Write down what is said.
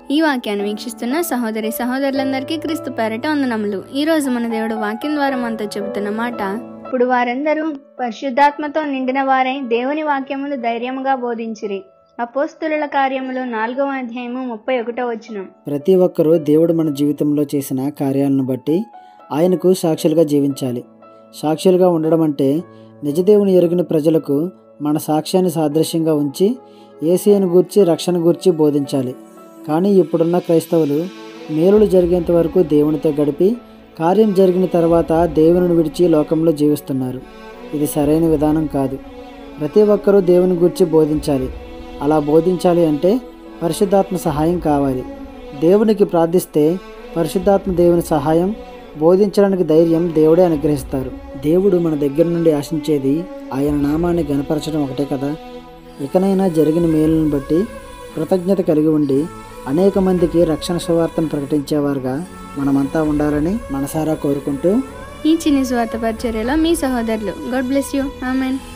ఈ వాక్యాన్ని వీక్షిస్తున్న సహోదరి సహోదరులందరికీ క్రీస్తు పేరట వందనములు ఈ రోజు మన దేవుడు వాక్యం ద్వారా మనతో చెబుతున్న మాట ఇప్పుడు వారందరూ పరిశుద్ధాత్మతో నిండిన వారై దేవుని వాక్యములు ధైర్యముగా బోధించిరి అపోస్తుల కార్యములు నాలుగవ అధ్యాయము ముప్పై ఒకటో వచనం ప్రతి ఒక్కరూ దేవుడు మన జీవితంలో చేసిన కార్యాలను బట్టి ఆయనకు సాక్షులుగా జీవించాలి సాక్షులుగా ఉండడం అంటే నిజదేవుని ఎరిగిన ప్రజలకు మన సాక్ష్యాన్ని సాదృశ్యంగా ఉంచి ఏసీని గూర్చి రక్షణ గూర్చి బోధించాలి కానీ ఇప్పుడున్న క్రైస్తవులు మేలులు జరిగేంత వరకు దేవునితో గడిపి కార్యం జరిగిన తర్వాత దేవుని విడిచి లోకంలో జీవిస్తున్నారు ఇది సరైన విధానం కాదు ప్రతి ఒక్కరూ దేవుని గురించి బోధించాలి అలా బోధించాలి అంటే పరిశుద్ధాత్మ సహాయం కావాలి దేవునికి ప్రార్థిస్తే పరిశుద్ధాత్మ దేవుని సహాయం బోధించడానికి ధైర్యం దేవుడే అనుగ్రహిస్తారు దేవుడు మన దగ్గర నుండి ఆశించేది ఆయన నామాన్ని గనపరచడం ఒకటే కదా ఇకనైనా జరిగిన మేలును బట్టి కృతజ్ఞత కలిగి ఉండి అనేక మందికి రక్షణ సువార్తను ప్రకటించేవారుగా మనమంతా ఉండాలని మనసారా కోరుకుంటూ ఈ చిన్ని స్వార్థ పరిచర్యలో మీ సహోదరులు గాడ్ బ్లెస్ యూ ఆమెన్